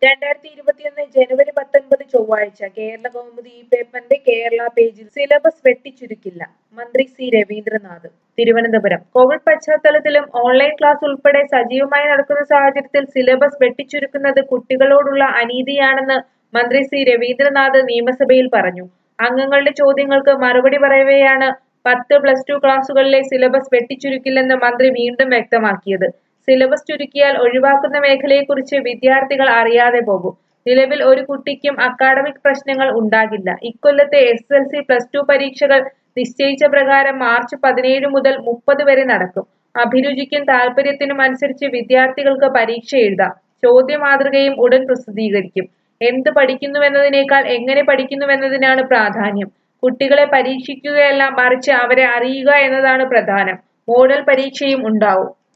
രണ്ടായിരത്തി ഇരുപത്തിയൊന്ന് ജനുവരി പത്തൊൻപത് ചൊവ്വാഴ്ച കേരള കൗമുദി ഈ പേപ്പറിന്റെ കേരള പേജിൽ സിലബസ് വെട്ടിച്ചുരുക്കില്ല മന്ത്രി സി രവീന്ദ്രനാഥ് തിരുവനന്തപുരം കോവിഡ് പശ്ചാത്തലത്തിലും ഓൺലൈൻ ക്ലാസ് ഉൾപ്പെടെ സജീവമായി നടക്കുന്ന സാഹചര്യത്തിൽ സിലബസ് വെട്ടിച്ചുരുക്കുന്നത് കുട്ടികളോടുള്ള അനീതിയാണെന്ന് മന്ത്രി സി രവീന്ദ്രനാഥ് നിയമസഭയിൽ പറഞ്ഞു അംഗങ്ങളുടെ ചോദ്യങ്ങൾക്ക് മറുപടി പറയവെയാണ് പത്ത് പ്ലസ് ടു ക്ലാസുകളിലെ സിലബസ് വെട്ടിച്ചുരുക്കില്ലെന്ന് മന്ത്രി വീണ്ടും വ്യക്തമാക്കിയത് സിലബസ് ചുരുക്കിയാൽ ഒഴിവാക്കുന്ന മേഖലയെക്കുറിച്ച് വിദ്യാർത്ഥികൾ അറിയാതെ പോകും നിലവിൽ ഒരു കുട്ടിക്കും അക്കാഡമിക് പ്രശ്നങ്ങൾ ഉണ്ടാകില്ല ഇക്കൊല്ലത്തെ S L C plus two പരീക്ഷകൾ നിശ്ചയിച്ച പ്രകാരം മാർച്ച് പതിനേഴ് മുതൽ മുപ്പത് വരെ നടക്കും അഭിരുചിക്കും താല്പര്യത്തിനും അനുസരിച്ച് വിദ്യാർത്ഥികൾക്ക് പരീക്ഷ എഴുതാം ചോദ്യ മാതൃകയും ഉടൻ പ്രസിദ്ധീകരിക്കും എന്ത് പഠിക്കുന്നുവെന്നതിനേക്കാൾ എങ്ങനെ പഠിക്കുന്നുവെന്നതിനാണ് പ്രാധാന്യം കുട്ടികളെ പരീക്ഷിക്കുകയല്ല മറിച്ച് അവരെ അറിയുക എന്നതാണ് പ്രധാനം മോഡൽ പരീക്ഷയും ഉണ്ടാവും